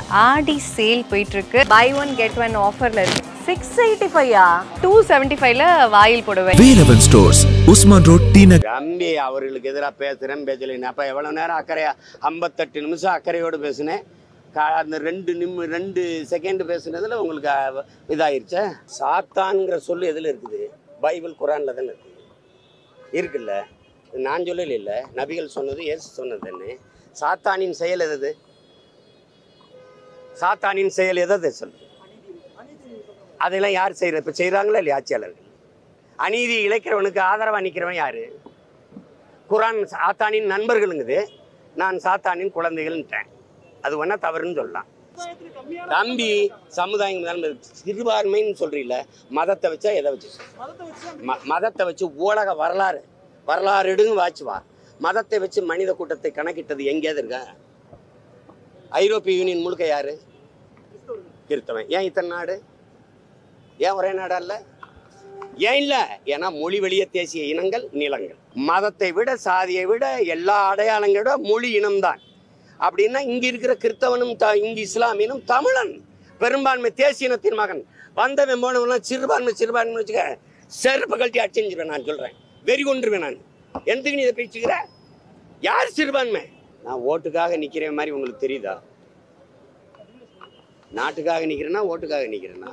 ஆடி சேல் போயிட்டு இருக்கு பை ஒன் கெட் ஒன் ஆஃபர்ல இருக்கு சிக்ஸ் எயிட்டி ஃபைவா டூ செவன்டி ஃபைவ்ல வாயில் போடுவேன் Velavan stores Usman road T Nagar தம்பி அவர்களுக்கு எதிராக பேசுகிறேன் பேசலைன்னு அப்போ எவ்வளோ நேரம் அக்கறையா ஐம்பத்தெட்டு நிமிஷம் அக்கறையோடு பேசினேன் கா அந்த ரெண்டு நிம் ரெண்டு செகண்ட் பேசுனதில் உங்களுக்கு அஹ், இதாயிருச்சே சாத்தான்ங்கிற சொல்லு எதில் இருக்குது பைபிள் குரானில் தானே இருக்குது இருக்குல்ல நான் சொல்லல இல்லை நபிகள் சொன்னது இயேசு சொன்னது தானே சாத்தானின் செயல் எது சாத்தானின் செயல் எதை சொல்லு அதெல்லாம் யார் செய்யறது இப்போ செய்கிறாங்களா இல்லையா ஆட்சியாளர்கள் அநீதி இழைக்கிறவனுக்கு ஆதரவாக நிற்கிறவன் யாரு குரான் சாத்தானின் நண்பர்களுங்குது நான் சாத்தானின் குழந்தைகள்ன்ட்டேன் அது வேணா தவறுன்னு சொல்லலாம் தம்பி சமுதாயம் முதல்ல சிறுபான்மைன்னு சொல்றீல மதத்தை வச்சா எதை வச்சு ம- மதத்தை வச்சு உலக வரலாறு வரலாறு எடுங்க வாச்சு வா மதத்தை வச்சு மனித கூட்டத்தை கணக்கிட்டது எங்கேயாவது இருக்கா ஐரோப்பிய யூனியன் முழுக்க யாரு கிறிஸ்தவன் ஏன் இத்தனை நாடு ஏன் ஒரே நாடா இல்ல ஏன் இல்ல ஏன்னா மொழி வழிய தேசிய இனங்கள் நிலங்கள் மதத்தை விட சாதியை விட எல்லா அடையாளங்களை விட மொழி இனம்தான் அப்படின்னா இங்க இருக்கிற கிறிஸ்தவனும் த இங்க இஸ்லாமியனும் தமிழன் பெரும்பான்மை தேசிய இனத்தின் மகன் வந்தவன் போனவனா சிறுபான்மை சிறுபான்மை வச்சுக்க செருப்பு கழட்டி அடிச்சிருவேன் நான் சொல்றேன் வெறி கொண்டுருவேன் நான் எந்தக்கு நீ இதை பேச்சுக்கிற யார் சிறுபான்மை நான் ஓட்டுக்காக நிக்கிறேன் மாதிரி உங்களுக்கு தெரியுதா நாட்டுக்காக நிக்கிறேன்னா ஓட்டுக்காக நிக்கிறேன்னா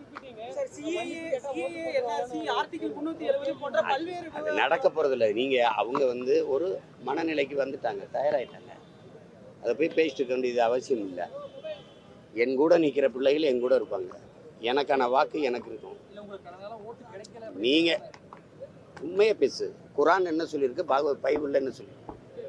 அது நடக்க போறதில்ல நீங்க அவங்க வந்து ஒரு மனநிலைக்கு வந்துட்டாங்க தயாராயிட்டாங்க அதை போய் பேசிட்டு இருக்க வேண்டியது அவசியம் இல்லை என் கூட நிற்கிற பிள்ளைகள் என் கூட இருப்பாங்க எனக்கான வாக்கு எனக்கு இருக்கும் நீங்க உண்மையை பேசு குரான் என்ன சொல்லியிருக்கு பாகவத் பைபிள்ல என்ன சொல்லி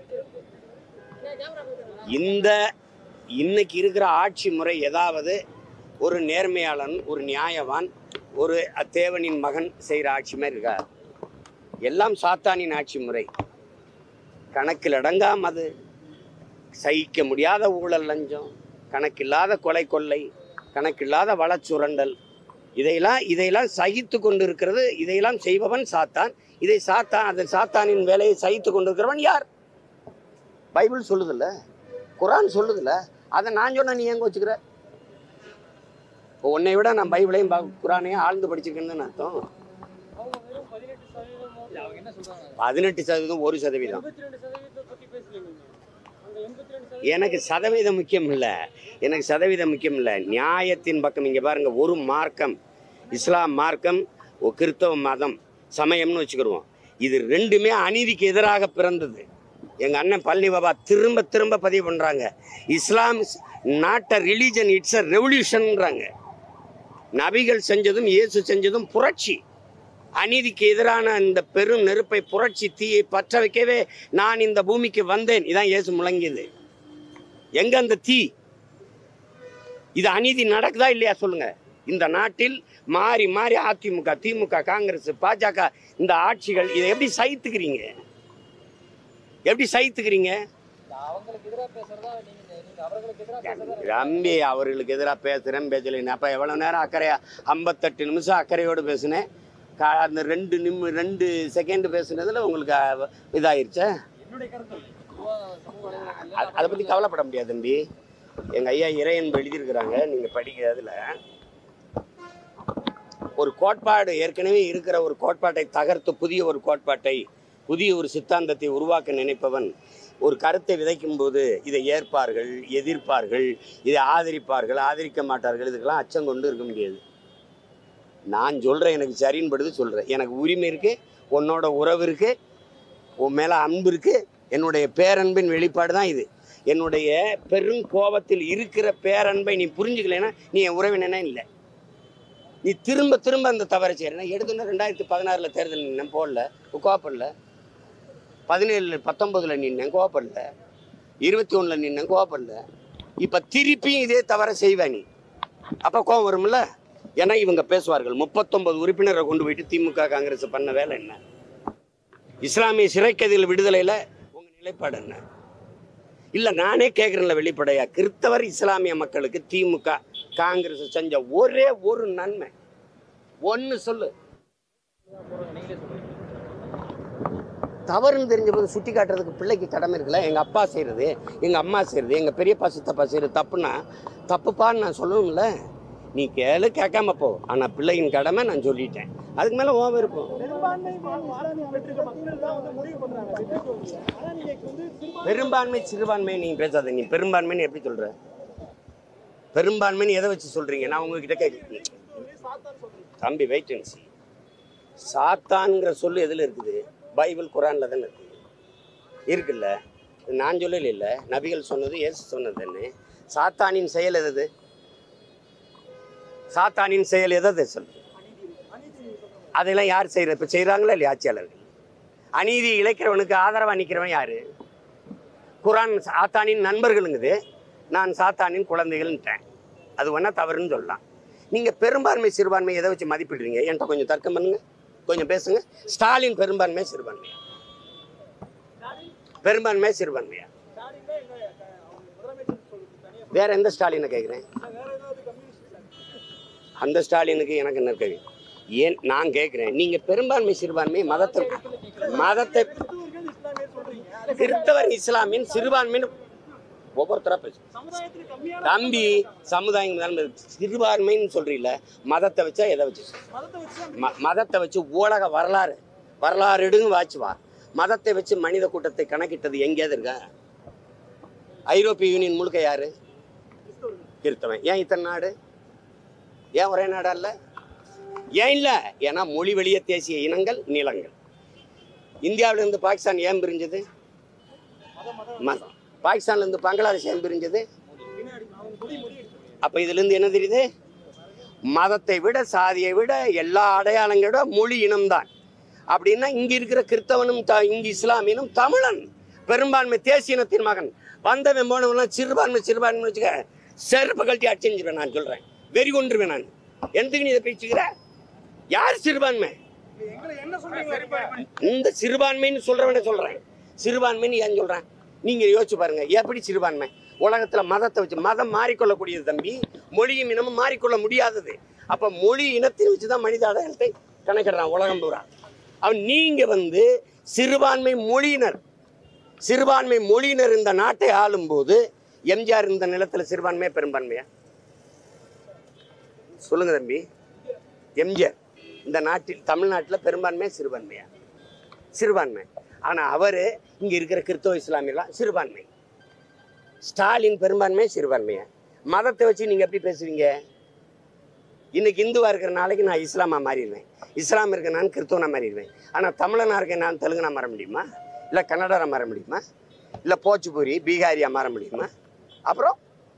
இந்த இன்னைக்கு இருக்கிற ஆட்சி முறை ஏதாவது ஒரு நேர்மையாளன் ஒரு நியாயவான் ஒரு தேவனின் மகன் செய்கிற ஆட்சி மாதிரி இருக்கா எல்லாம் சாத்தானின் ஆட்சி முறை கணக்கில் அடங்காம அது சகிக்க முடியாத ஊழல் லஞ்சம் கணக்கில்லாத கொலை கொள்ளை கணக்கில்லாத வளச்சுரண்டல் இதையெல்லாம் இதையெல்லாம் சகித்து கொண்டு இருக்கிறது இதையெல்லாம் செய்பவன் சாத்தான் இதை சாத்தான் அந்த சாத்தானின் வேலையை சகித்து கொண்டிருக்கிறவன் யார் பைபிள் சொல்லுதில்ல குரான் சொல்லுதில்ல அதை நான் சொன்னா நீ எங்க வச்சுக்கிற இப்போ உன்னை விட நான் பைபிளையும் பா- குரானையும் ஆழ்ந்து படிச்சிருக்கேன்னு அர்த்தம் பதினெட்டு சதவீதம் ஒரு சதவீதம் எனக்கு சதவீதம் முக்கியம் இல்லை எனக்கு சதவீதம் முக்கியம் இல்லை நியாயத்தின் பக்கம் இங்கே பாருங்க ஒரு மார்க்கம் இஸ்லாம் மார்க்கம் ஒரு கிறிஸ்தவ மதம் சமயம்னு வச்சுக்கிடுவோம் இது ரெண்டுமே அநீதிக்கு எதிராக பிறந்தது எங்க அண்ணன் பழனி பாபா திரும்ப திரும்ப பதிவு பண்றாங்க Islam not a religion it's a ரெவல்யூஷன்ன்றாங்க நபிகள் செஞ்சதும் இயேசு செஞ்சதும் புரட்சி அநீதிக்கு எதிரான இந்த பெரும் நெருப்பை புரட்சி தீயை பற்ற வைக்கவே நான் இந்த பூமிக்கு வந்தேன் இதான் இயேசு முழங்கியது எங்க அந்த தீ இது அநீதி நடக்குதா இல்லையா சொல்லுங்க இந்த நாட்டில் மாறி மாறி அதிமுக திமுக காங்கிரஸ் பாஜக இந்த ஆட்சிகள் இதை எப்படி சகித்துக்கிறீங்க எப்படி சகித்துக்கிறீங்க ரம்பி அவர்களுக்கு எதிராக பேசுகிறேன் பேசலைன்னு அப்போ எவ்வளோ நேரம் அக்கறையா ஐம்பத்தெட்டு நிமிஷம் அக்கறையோடு பேசினேன் கா அந்த ரெண்டு நிம் ரெண்டு செகண்ட் பேசுனதில் உங்களுக்கு அஹ், இதாயிருச்சே அது- அதை பற்றி கவலைப்பட முடியாது தம்பி எங்கள் ஐயா இறையன் எழுதியிருக்கிறாங்க நீங்கள் படிக்கிறதுல ஒரு கோட்பாடு ஏற்கனவே இருக்கிற ஒரு கோட்பாட்டை தகர்த்து புதிய ஒரு கோட்பாட்டை புதிய ஒரு சித்தாந்தத்தை உருவாக்க நினைப்பவன் ஒரு கருத்தை விதைக்கும் போது இதை ஏற்பார்கள் எதிர்ப்பார்கள் இதை ஆதரிப்பார்கள் ஆதரிக்க மாட்டார்கள் இதுக்கெல்லாம் அச்சம் கொண்டு இருக்க முடியாது நான் சொல்கிறேன் எனக்கு சரின்னு படுது சொல்கிறேன் எனக்கு உரிமை இருக்குது உன்னோட உறவு இருக்குது உன் மேலே அன்பு இருக்குது என்னுடைய பேரன்பின் வெளிப்பாடு தான் இது என்னுடைய பெரும் கோபத்தில் இருக்கிற பேரன்பை நீ புரிஞ்சுக்கலைன்னா நீ என் உறவினனே இல்லை நீ திரும்ப திரும்ப அந்த தவறை செய்யற எடுத்தோன்னே ரெண்டாயிரத்தி பதினாறில் தேர்தல் நின்னேன் போடல கோவப்படல பதினேழு பத்தொம்பதில் நின்னேன் கோவப்படல இருபத்தி ஒன்றில் நின்னேன் கோவப்படல இப்போ திருப்பியும் இதே தவறை செய்வேன் நீ அப்போ கோவம் வரும்ல ஏன்னா இவங்க பேசுவார்கள் முப்பத்தொன்பது உறுப்பினரை கொண்டு போயிட்டு திமுக காங்கிரஸ் பண்ண வேலை என்ன இஸ்லாமிய சிறைக்கதில் விடுதலையில் உங்கள் நிலைப்பாடு என்ன இல்லை நானே கேட்குறேன்ல வெளிப்படையா கிறிஸ்தவர் இஸ்லாமிய மக்களுக்கு திமுக காங்கிரஸ் செஞ்ச ஒரே ஒரு நன்மை ஒன்று சொல்லு தவறுன்னு தெரிஞ்ச போது சுட்டி காட்டுறதுக்கு பிள்ளைக்கு கடமை இருக்குல்ல எங்கள் அப்பா செய்கிறது எங்கள் அம்மா செய்கிறது எங்கள் பெரியப்பா சித்தப்பா செய்கிறது தப்புன்னா தப்புப்பான்னு நான் சொல்லணும்ல நீ கேளு கேட்காம போ ஆனால் பிள்ளையின் கடமை நான் சொல்லிட்டேன் அதுக்கு மேலே ஓ விருப்பம் பெரும்பான்மை இஸ்லாமிய பெற்றிருக்க மக்கள் தான் வந்து முடிவு பண்றாங்க வெற்றி தோல்வியை. ஆனா நீங்க வந்து சிறுபான்மை பெரும்பான்மை சிறுபான்மை நீ பேசாத நீ பெரும்பான்மைன்னு எப்படி சொல்ற பெரும்பான்மைன்னு எதை வச்சு சொல்றீங்க நான் உங்ககிட்ட கேட்க சாத்தான் சொல்றீங்க தம்பி வெயிட் அண்ட் see சாத்தான்ங்கிற சொல்லு எதில் இருக்குது பைபிள் குரான்ல தானே இருக்குது இருக்குல்ல இது நான் சொல்லல இல்லை நபிகள் சொன்னது இயேசு சொன்னது தானே சாத்தானின் செயல் எது சாத்தானின் செயல் எதை சொல்லு அதெல்லாம் யார் செய்யறது இப்போ செய்கிறாங்களா இல்லையா ஆட்சியாளர்கள் அநீதி இழைக்கிறவனுக்கு ஆதரவாக நிற்கிறவன் யாரு குரான் சாத்தானின் நண்பர்களுங்குது நான் சாத்தானின் குழந்தைகள்ன்ட்டேன் அது வேணா தவறுன்னு சொல்லலாம் நீங்கள் பெரும்பான்மை சிறுபான்மை எதை வச்சு மதிப்பிடுறீங்க என்கிட்ட கொஞ்சம் தர்க்கம் பண்ணுங்க கொஞ்சம் பேசுங்க ஸ்டாலின் பெரும்பான்மை சிறுபான்மையா பெரும்பான்மை சிறுபான்மையா ஸ்டாலின் தான் எங்க அஹ், அவங்க முதலமைச்சர் சொல்லுது தனியா வேற எந்த ஸ்டாலினை கேட்குறேன் வேற ஏதாவது கம்யூனிஸ்ட் அந்த ஸ்டாலினுக்கு எனக்கு என்ன கேள்வி ஏன் நான் கேட்குறேன் நீங்கள் பெரும்பான்மை சிறுபான்மை மதத்தை மதத்தை கிறிஸ்துவர்கள் இஸ்லாமியர் சொல்றீங்க கிறிஸ்தவர் இஸ்லாமின் சிறுபான்மைன்னு ஒவ்வொருத்தரா பேசு சமுதாயத்துல கம்மியான தம்பி சமுதாயம் தான் சிறுபான்மைன்னு சொல்றீல்ல மதத்தை வச்சா எதை வச்சு மதத்தை வச்சு ம மதத்தை வச்சு உலக வரலாறு வரலாறு எடுங்க வாச்சு வா மதத்தை வச்சு மனித கூட்டத்தை கணக்கிட்டது எங்கேயாவது இருக்கா ஐரோப்பிய யூனியன் முழுக்க யாரு கிறிஸ்தவன் ஏன் இத்தனை நாடு ஏன் ஒரே நாடா இல்ல ஏன் இல்லை ஏன்னா மொழி வெளிய தேசிய இனங்கள் நிலங்கள் இந்தியாவில இருந்து பாகிஸ்தான் ஏன் பிரிஞ்சது மதம் பாகிஸ்தான்ல இருந்து பங்களாதேஷ் ஏன் பிரிஞ்சது பின்னாடி அவங்க முடி முடி எடுத்து அப்ப இதுல இருந்து என்ன தெரியுது மதத்தை விட சாதியை விட எல்லா அடையாளங்களோட மொழி இனம்தான் அப்படின்னா இங்க இருக்கிற கிறிஸ்தவனும் த- இங்க இஸ்லாமியனும் தமிழன் பெரும்பான்மை தேசிய இனத்தின் மகன் வந்தவன் போனவன்லாம் சிறுபான்மை சிறுபான்மை வச்சுக்க செருப்பு கழட்டி அடிச்சுருவேன் நான் சொல்றேன் வெறி கொண்டுருவேன் நான் எதுக்கு நீ இதை பேச்சுக்கிற யார் சிறுபான்மை எங்களை என்ன சொல்றீங்க இந்த சிறுபான்மைன்னு சொல்றவனே சொல்றேன் சிறுபான்மைன்னு ஏன் சொல்றேன் நீங்க யோசிச்சு பாருங்க எப்படி சிறுபான்மை உலகத்துல மதத்தை வச்சு மதம் மாறிக்கொள்ளக்கூடியது தம்பி மொழியும் இனமும் மாறிக்கொள்ள முடியாதது அப்ப மொழி இனத்தின் வச்சுதான் மனித அடையாளத்தை கணக்கிடுறான் உலகம் பூரா அவன் நீங்க வந்து சிறுபான்மை மொழியினர் சிறுபான்மை மொழியினர் இந்த நாட்டை ஆளும்போது எம்ஜிஆர் இந்த நிலத்துல சிறுபான்மையா பெரும்பான்மையா சொல்லுங்க தம்பி எம்ஜிஆர் இந்த நாட்டில் தமிழ்நாட்டில் பெரும்பான்மையா சிறுபான்மையா சிறுபான்மை ஆனா அவரு இங்க இருக்கிற கிறிஸ்தவ இஸ்லாமியெல்லாம் சிறுபான்மை ஸ்டாலின் பெரும்பான்மை சிறுபான்மையா மதத்தை வச்சு நீங்க எப்படி பேசுவீங்க இன்னைக்கு இந்துவா இருக்கிற நாளைக்கு நான் இஸ்லாமா மாறிடுவேன் இஸ்லாம் இருக்க நான் கிறிஸ்தவனா மாறிடுவேன் ஆனா தமிழனா இருக்க நான் தெலுங்கனா மாற முடியுமா இல்ல கன்னடரா மாற முடியுமா இல்ல போச்சுபூரி பீகாரியா மாற முடியுமா அப்புறம்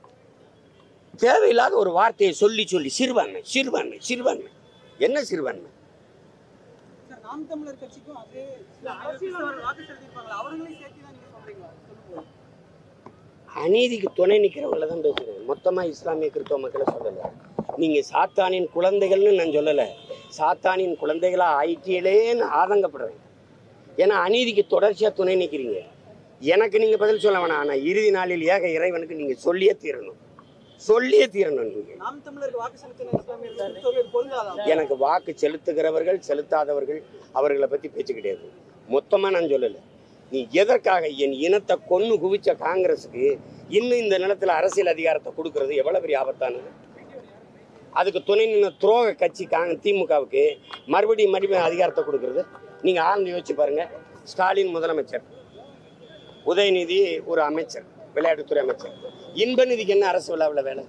தேவையில்லாத ஒரு வார்த்தையை சொல்லி சொல்லி சிறுபான்மை சிறுபான்மை சிறுபான்மை என்ன சிறுபான்மை சார் நாம் தமிழர் கட்சிக்கும் அதே அரசியல் வாக்கு செலுத்திருப்பாங்களா அவர்களையும் சேர்த்து தான் நீங்க சொல்றீங்களா சொல்லுங்க அநீதிக்கு துணை நிற்கிறவங்கள தான் பேசுகிறேன் மொத்தமாக இஸ்லாமிய கிறிஸ்தவ மக்களை சொல்லலை நீங்கள் சாத்தானின் குழந்தைகள்னு நான் சொல்லலை சாத்தானின் குழந்தைகளாக ஆயிட்டீங்களேன்னு ஆதங்கப்படுறேன் ஏன்னா அநீதிக்கு தொடர்ச்சியாக துணை நிற்கிறீங்க எனக்கு நீங்கள் பதில் சொல்ல வேணாம் ஆனால் இறுதி நாளில் ஏக இறைவனுக்கு நீங்கள் சொல்லியே தீரணும் சொல்லியே தீரணும் நீங்கள் நாம் தமிழருக்கு வாக்கு செலுத்தின இஸ்லாமியர்கள் கிறிஸ்தவர்கள் பொருந்தாதா எனக்கு வாக்கு செலுத்துகிறவர்கள் செலுத்தாதவர்கள் அவர்களை பற்றி பேச்சு கிடையாது மொத்தமாக நான் சொல்லலை நீ எதற்காக என் இனத்தை கொன்னு குவிச்ச காங்கிரஸுக்கு இன்னும் இந்த நிலத்தில் அரசியல் அதிகாரத்தை கொடுக்கறது எவ்வளோ பெரிய ஆபத்தானது அதுக்கு துணை நின்ற துரோக கட்சி காங்க திமுகவுக்கு மறுபடியும் மறுபடியும் அதிகாரத்தை கொடுக்கறது நீங்கள் ஆழ்ந்து யோசிச்சு பாருங்க ஸ்டாலின் முதலமைச்சர் உதயநிதி ஒரு அமைச்சர் விளையாட்டுத்துறை அமைச்சர் இன்ப நிதிக்கு என்ன அரசு விழாவில் வேலை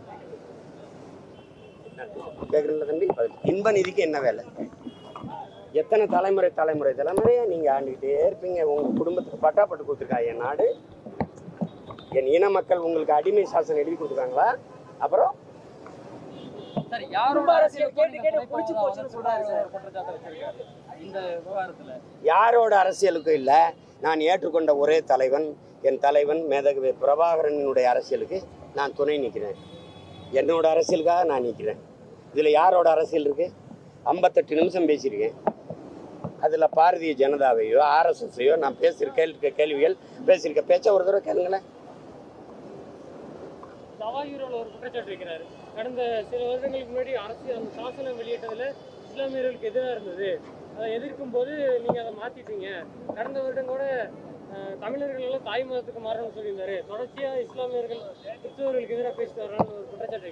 கேட்குறீங்களா தம்பி பதில். இன்ப நிதிக்கு என்ன வேலை எத்தனை தலைமுறை தலைமுறை தலைமுறையா நீங்க ஆண்டுகிட்டே இருப்பீங்க உங்க குடும்பத்துக்கு பட்டாப்பட்டு கொடுத்துருக்கா என் நாடு என் இன மக்கள் உங்களுக்கு அடிமை சாசனம் எழுதி கொடுத்துருக்காங்களா அப்புறம் சார் யாரோட குடும்ப அரசியல் அரசியலுக்கும் கேட்டு கேட்டு நீங்க புடிச்சு துணை போச்சுன்னு சொல்றாரு சார். குற்றச்சாட்டு வச்சிருக்காரு இந்த விவகாரத்துல யாரோட அரசியலுக்கும் இல்லை நான் ஏற்றுக்கொண்ட ஒரே தலைவன் என் தலைவன் மேதகவி பிரபாகரனுடைய அரசியலுக்கு நான் துணை நிற்கிறேன் என்னோட அரசியலுக்காக நான் நிற்கிறேன் இதில் யாரோட அரசியல் இருக்கு ஐம்பத்தெட்டு நிமிஷம் பேசியிருக்கேன் அதில் பாரதிய ஜனதாவையோ ஆர்எஸ்எஸ்ஸையோ நான் பேசியிருக்க கேள்வி கேள்விகள் பேசியிருக்க பேச்ச ஒரு தடவை கேளுங்களேன் தவாயூரில் ஒரு குற்றச்சாட்டு வைக்கிறாரு கடந்த சில வருடங்களுக்கு முன்னாடி அரசியல் அந்த சாசனம் வெளியிட்டதுல இஸ்லாமியர்களுக்கு எதிராக இருந்தது அதை எதிர்க்கும் போது நீங்க அதை மாத்திட்டீங்க கடந்த வருடம் கூட அஹ், தமிழர்கள் எல்லாம் தாய் மதத்துக்கு மாறணும்னு சொல்லியிருந்தாரு தொடர்ச்சியா இஸ்லாமியர்கள் கிறிஸ்தவர்களுக்கு எதிராக பேசிட்டு வர்றான்னு ஒரு குற்றச்சாட்டு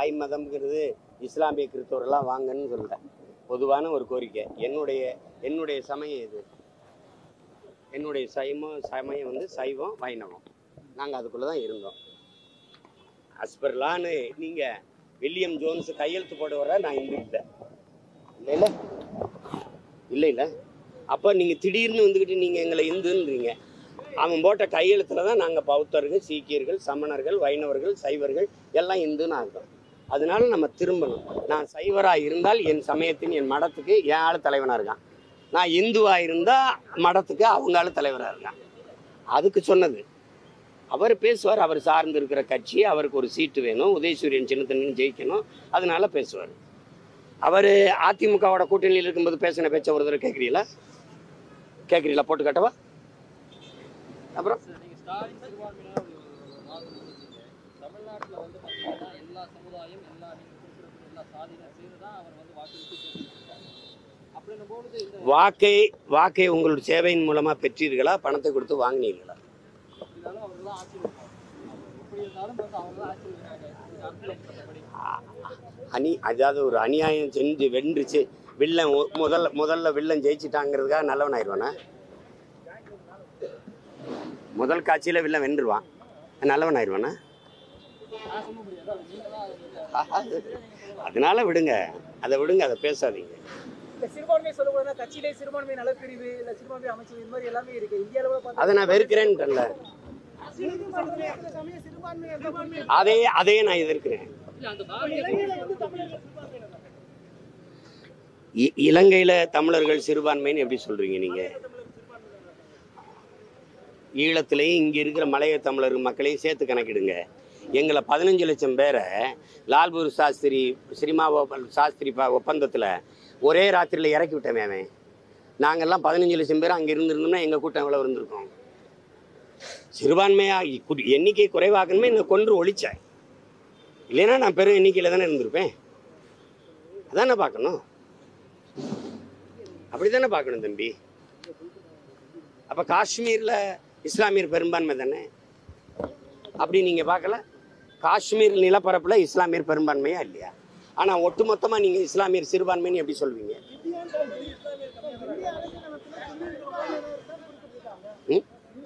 தாய் மதம்ங்கிறது இஸ்லாமிய கிறிஸ்தவரெல்லாம் வாங்கன்னு சொல்லல பொதுவான ஒரு கோரிக்கை என்னுடைய என்னுடைய சமயம் இது என்னுடைய சைமம் சமயம் வந்து சைவம் வைணவம் நாங்கள் அதுக்குள்ளே தான் இருந்தோம் அஸ்பர்லான்னு நீங்கள் வில்லியம் ஜோன்ஸ் கையெழுத்து போட வர நான் இந்து இல்லை இல்லைல்ல இல்லை இல்லை அப்போ நீங்கள் திடீர்னு வந்துக்கிட்டு நீங்கள் எங்களை இந்துன்றீங்க அவன் போட்ட கையெழுத்துல தான் நாங்கள் பௌத்தர்கள் சீக்கியர்கள் சமணர்கள் வைணவர்கள் சைவர்கள் எல்லாம் இந்துன்னு அர்த்தம் அதனால நம்ம திரும்பணும் நான் சைவராக இருந்தால் என் சமயத்தின் என் மடத்துக்கு என் ஆள் தலைவனாக இருக்கான் நான் இந்துவாக இருந்தால் மடத்துக்கு அவங்க ஆள் தலைவராக இருக்கான் அதுக்கு சொன்னது அவர் பேசுவார் அவர் சார்ந்து இருக்கிற கட்சி அவருக்கு ஒரு சீட்டு வேணும் உதயசூரியன் சின்னத்தன்னு ஜெயிக்கணும் அதனால பேசுவார் அவர் அதிமுகவோட கூட்டணியில் இருக்கும்போது பேசின பேச்ச ஒரு தடவை கேட்குறீங்களா கேட்குறீங்களா போட்டு காட்டவா அப்புறம் சார், நீங்க ஸ்டாலின் சிறுபான்மையினர் ஒரு ஒரு வாதம் வச்சிருக்கீங்க. தமிழ்நாட்டுல வந்து பாத்தீங்கன்னா எல்லா சமுதாயம் எல்லா நீங்க குறிப்பிடக்கூடிய எல்லா சாதியினர் சேர்ந்து தான் அவர் வந்து வாக்களித்து தேர்ந்தெடுத்திருக்காங்க. அப்படின்னும் பொழுது இந்த வாக்கை வாக்கை உங்களுடைய சேவையின் மூலமாக பெற்றீர்களா பணத்தை கொடுத்து வாங்கினீர்களா இருந்தாலும் அவர் தான் ஆட்சியில் இருக்காங்க எப்படி இருந்தாலும் வந்து அவங்க தான் ஆட்சியில் இருக்காங்க இந்த அரசியல் சட்டப்படி அணி அதாவது ஒரு அநியாயம் செஞ்சு வென்றுச்சு வில்லன் ஒ- முதல்ல முதல்ல வில்லன் ஜெயிச்சிட்டாங்கிறதுக்காக நல்லவன் ஆயிடுவானா முதல் காட்சியில் வில்லன் வென்றுவான் நல்லவன் ஆயிடுவானா நான் சொல்ல முடியாது அது நீங்க தான் அதை வந்து அதனால விடுங்க அதை விடுங்க அதை பேசாதீங்க இந்த சிறுபான்மை சொல்லக்கூடாதுன்னா கட்சியிலே சிறுபான்மை நலப்பிரிவு இல்ல சிறுபான்மை அமைச்சர் இது மாதிரி எல்லாமே இருக்கு இந்திய அளவுல பார்த்தா அதை நான் வெறுக்கிறேன்ல சில சமயம் சிறுபான்மை சிறுபான்மை அதே அதையே நான் எதிர்க்கிறேன் இல்ல அந்த பாரதிய வந்து தமிழர்கள் சிறுபான்மையினர் தான். இ- இலங்கையில தமிழர்கள் சிறுபான்மைன்னு எப்படி சொல்றீங்க நீங்க ஈழத்திலையும் இங்க இருக்கிற மலைய தமிழர் மக்களையும் சேர்த்து கணக்கிடுங்க எங்களை பதினஞ்சு லட்சம் பேரை லால்பூர் சாஸ்திரி சினிமா ஒப்ப- சாஸ்திரி ப ஒப்பந்தத்தில் ஒரே ராத்திரியில் இறக்கி விட்டோமே அவன் நாங்கள்லாம் பதினஞ்சு லட்சம் பேர் அங்கே இருந்திருந்தோம்னா எங்கள் கூட்டம் எவ்வளோ இருந்திருக்கோம் சிறுபான்மையாக கு- எண்ணிக்கை குறைவாக்கணுமே என்னை கொன்று ஒழிச்சேன் இல்லைன்னா நான் பெரும் எண்ணிக்கையில் தானே இருந்திருப்பேன் அதானே பார்க்கணும் அப்படி தானே பார்க்கணும் தம்பி அப்போ காஷ்மீரில் இஸ்லாமியர் பெரும்பான்மை தானே அப்படி நீங்கள் பார்க்கல காஷ்மீர் நிலப்பரப்பில் இஸ்லாமியர் பெரும்பான்மையா இல்லையா ஆனால் ஒட்டுமொத்தமாக நீங்கள் இஸ்லாமியர் சிறுபான்மைன்னு எப்படி சொல்வீங்க ம்?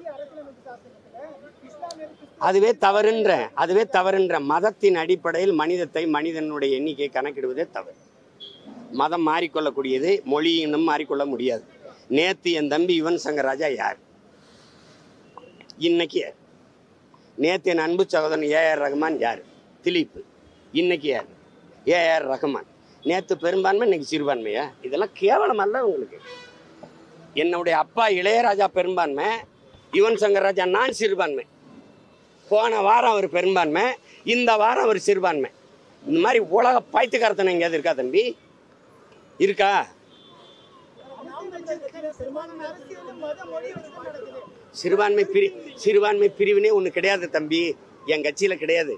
அதுவே தவறுன்ற அதுவே தவறுன்ற மதத்தின் அடிப்படையில் மனிதத்தை மனிதனுடைய எண்ணிக்கை கணக்கிடுவதே தவறு மதம் மாறிக்கொள்ளக்கூடியது மொழி இன்னும் மாறிக்கொள்ள முடியாது நேத்து என் தம்பி யுவன் சங்கர் ராஜா யார் இன்னைக்கு யார் நேத்து என் அன்பு சகோதரன் ஏஆர் ரஹ்மான் யார் திலீப் இன்னைக்கு யார் ஏஆர் ரஹ்மான் நேத்து பெரும்பான்மை இன்னைக்கு சிறுபான்மையா இதெல்லாம் கேவலம் அல்ல உங்களுக்கு என்னுடைய அப்பா இளையராஜா பெரும்பான்மை யுவன் சங்கர் ராஜா நான் சிறுபான்மை போன வாரம் அவர் பெரும்பான்மை இந்த வாரம் அவர் சிறுபான்மை இந்த மாதிரி உலக பாய்த்துக்காரத்தனை எங்கேயாவது இருக்கா தம்பி இருக்கா சிறுபான்மை அரசியல் மத மொழி வச்சு தான் நடக்குது சிறுபான்மை பிரி சிறுபான்மை பிரிவினே ஒன்று கிடையாது தம்பி என் கட்சியில் கிடையாது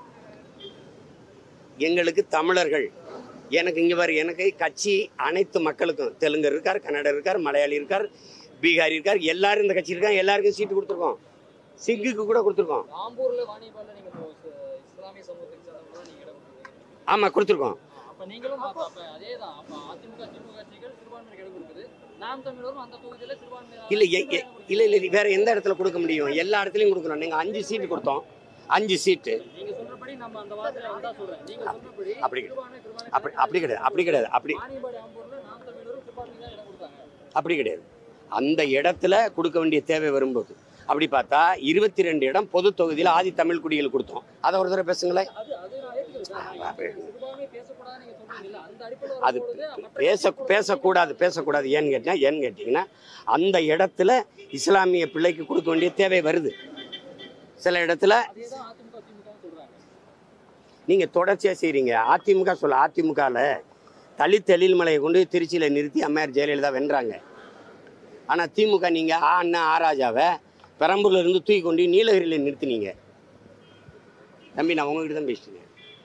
எங்களுக்கு தமிழர்கள் எனக்கு இங்கே பாரு எனக்கு கட்சி அனைத்து மக்களுக்கும் தெலுங்கர் இருக்கார் கன்னடர் இருக்கார் மலையாளி இருக்கார் பீகாரி இருக்கார் எல்லாரும் இந்த கட்சி இருக்காங்க எல்லாருக்கும் சீட்டு கொடுத்துருக்கோம் சிங்குக்கு கூட கொடுத்துருக்கோம் ஆம்பூர்ல வாணிபால்ல நீங்க இப்போ ச- இஸ்லாமிய சமூகத்துக்கு சேர்ந்தவங்க தான் நீங்க இடம் கொடுக்குறீங்க ஆமாம் கொடுத்துருக்கோம் அப்ப நீங்களும் அப்ப அப்ப அதேதான் அப்ப அதிமுக திமுக கட்சிகள் சிறுபான்மைக்கு இடம் கொடுக்குது நாம் தமிழரும் அந்த தொகுதியில சிறுபான்மை இல்லை இல்லை இல்லை வேற எந்த இடத்துல கொடுக்க முடியும் எல்லா இடத்துலையும் கொடுக்கணும் நீங்கள் அஞ்சு சீட்டு கொடுத்தோம் அஞ்சு சீட்டு நீங்க சொல்றபடி நம்ம அந்த வார்த்தையில வந்தா சொல்றேன் நீங்க சொல்றபடி அப்படி கிடையாது. சிறுபான்மை சிறுபான்மை அப்படி அப்படி கிடையாது அப்படி கிடையாது அப்படி வாணிபாடி ஆம்பூர்ல நாம் தமிழரும் சிறுபான்மை தான் இடம் கொடுத்தாங்க அப்படி கிடையாது அந்த இடத்துல கொடுக்க வேண்டிய தேவை வரும்போது அப்படி பார்த்தா இருபத்தி ரெண்டு இடம் பொது தொகுதியில் ஆதி தமிழ் குடிகள் கொடுத்தோம் அதை ஒரு தடவை பேசுங்களேன் அது அது நான் ஏத்துக்கிறேன் சார். நான் அப்ப- சிறுபான்மை பேசக்கூடாதுன்னு நீங்க சொல்றீங்கல்ல அந்த அடிப்படையில் அது வரும்பொழுது மற்ற பேச பேசக்கூடாது பேசக்கூடாது ஏன்னு கேட்டீங்கன்னா ஏன்னு கேட்டிங்கன்னா அந்த இடத்துல இஸ்லாமிய பிள்ளைக்கு கொடுக்க வேண்டிய தேவை வருது சில இடத்துல அதேதான் அதிமுக திமுக சொல்றாங்க நீங்கள் தொடர்ச்சியாக செய்கிறீங்க அதிமுக சொல்ல அதிமுகவில் தலித் எழில்மலையை கொண்டு திருச்சியில் நிறுத்தி அம்மையார் ஜெயலலிதா வென்றாங்க ஆனால் திமுக நீங்கள் ஆ அண்ணா ஆராஜாவை பெரம்பூர்ல இருந்து தூக்கி கொண்டு நீலகிரியில் நிறுத்தினீங்க தம்பி நான் உங்ககிட்ட தான் பேசிட்டேன்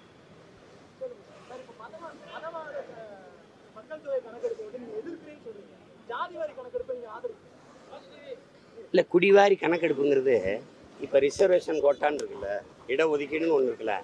மக்கள் தொகை கணக்கெடுப்பு வந்து நீங்க எதிர்க்கிறேன்னு சொல்றீங்க ஜாதி வாரி கணக்கெடுப்பை நீங்க ஆதரிக்கிறீங்க இல்லை குடிவாரி கணக்கெடுப்புங்கிறது இப்போ ரிசர்வேஷன் கோட்டான்னு இருக்குல்ல இடஒதுக்கீடுன்னு ஒன்று இருக்குல்ல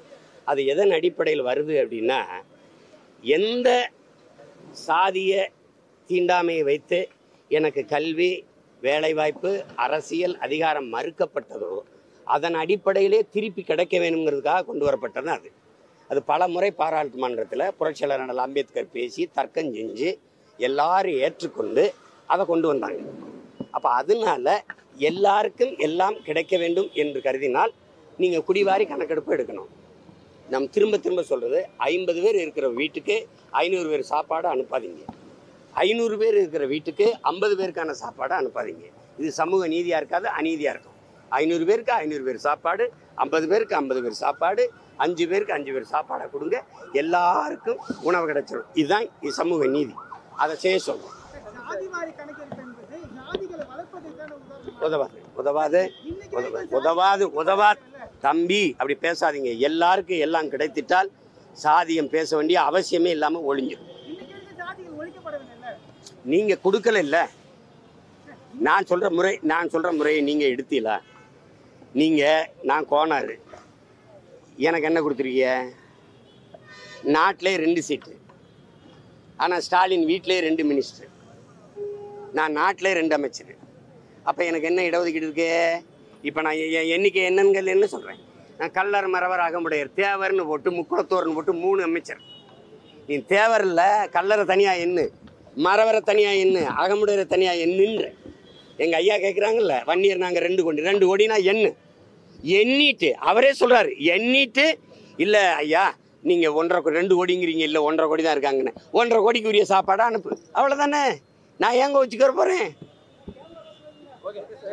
அது எதன் அடிப்படையில் வருது அப்படின்னா எந்த சாதிய தீண்டாமையை வைத்து எனக்கு கல்வி வேலைவாய்ப்பு அரசியல் அதிகாரம் மறுக்கப்பட்டதோ அதன் அடிப்படையிலே திருப்பி கிடைக்க வேணுங்கிறதுக்காக கொண்டு வரப்பட்டது அது அது பல முறை பாராளுமன்றத்தில் புரட்சியாளர் அண்ணல் அம்பேத்கர் பேசி தர்க்கம் செஞ்சு எல்லாரும் ஏற்றுக்கொண்டு அதை கொண்டு வந்தாங்க அப்போ அதனால எல்லாருக்கும் எல்லாம் கிடைக்க வேண்டும் என்று கருதினால் நீங்கள் குடிவாரி கணக்கெடுப்பு எடுக்கணும் நம்ம திரும்ப திரும்ப சொல்கிறது ஐம்பது பேர் இருக்கிற வீட்டுக்கு ஐநூறு பேர் சாப்பாடு அனுப்பாதீங்க ஐநூறு பேர் இருக்கிற வீட்டுக்கு ஐம்பது பேருக்கான சாப்பாடு அனுப்பாதீங்க இது சமூக நீதியாக இருக்காது அநீதியாக இருக்கும் ஐநூறு பேருக்கு ஐநூறு பேர் சாப்பாடு ஐம்பது பேருக்கு ஐம்பது பேர் சாப்பாடு அஞ்சு பேருக்கு அஞ்சு பேர் சாப்பாடை கொடுங்க எல்லாருக்கும் உணவு கிடைச்சிடும் இதுதான் இது சமூக நீதி அதை செய்ய சொல்றோம் சாதிவாரி கணக்கெடுப்பு என்பது ஜாதிகளை வளர்ப்பதற்கான உதாரணம் உதவாது உதவாது இன்னைக்கு உதவ- வரைக்கும் உதவாது உதவாது தம்பி அப்படி பேசாதீங்க எல்லாருக்கும் எல்லாம் கிடைத்திட்டால் சாதியம் பேச வேண்டிய அவசியமே இல்லாமல் ஒழிஞ்சிடும் இன்னைக்கு இருக்க ஜாதிகள் ஒழிக்கப்படவில்லை நீங்க கொடுக்கல இல்ல நான் சொல்ற முறை நான் சொல்ற முறையை நீங்க எடுத்தீங்களா நீங்க நான் கோனாரு எனக்கு என்ன கொடுத்துருக்கீங்க நாட்டிலே ரெண்டு சீட்டு ஆனால் ஸ்டாலின் வீட்டிலே ரெண்டு மினிஸ்டர் நான் நாட்டிலே ரெண்டு அமைச்சர் அப்போ எனக்கு என்ன இடஒதுக்கீடு இருக்கு இப்போ நான் எ- எ- எண்ணிக்கை என்னன்னு என்ன சொல்கிறேன் நான் கல்லர் மறவர் அகமுடையர் தேவர்னு போட்டு முக்குளத்தோர்னு போட்டு மூணு அமைச்சர் நீ தேவர் இல்ல கல்லறை தனியாக எண்ணு மறவரை தனியாக எண்ணு அகமுடையரை தனியாக எண்ணுன்ற எங்கள் ஐயா கேட்குறாங்கல்ல வன்னியர் நாங்கள் ரெண்டு கோடி ரெண்டு கோடினா எண்ணு எண்ணிட்டு அவரே சொல்கிறாரு எண்ணிட்டு இல்லை ஐயா நீங்கள் ஒன்றரை கோ- ரெண்டு கோடிங்கிறீங்க இல்லை ஒன்றரை கோடி தான் இருக்காங்கன்னு ஒன்றரை கோடிக்கு உரிய சாப்பாடை அனுப்பு அவ்வளோதானே நான் ஏங்க வச்சுக்கிற போகிறேன்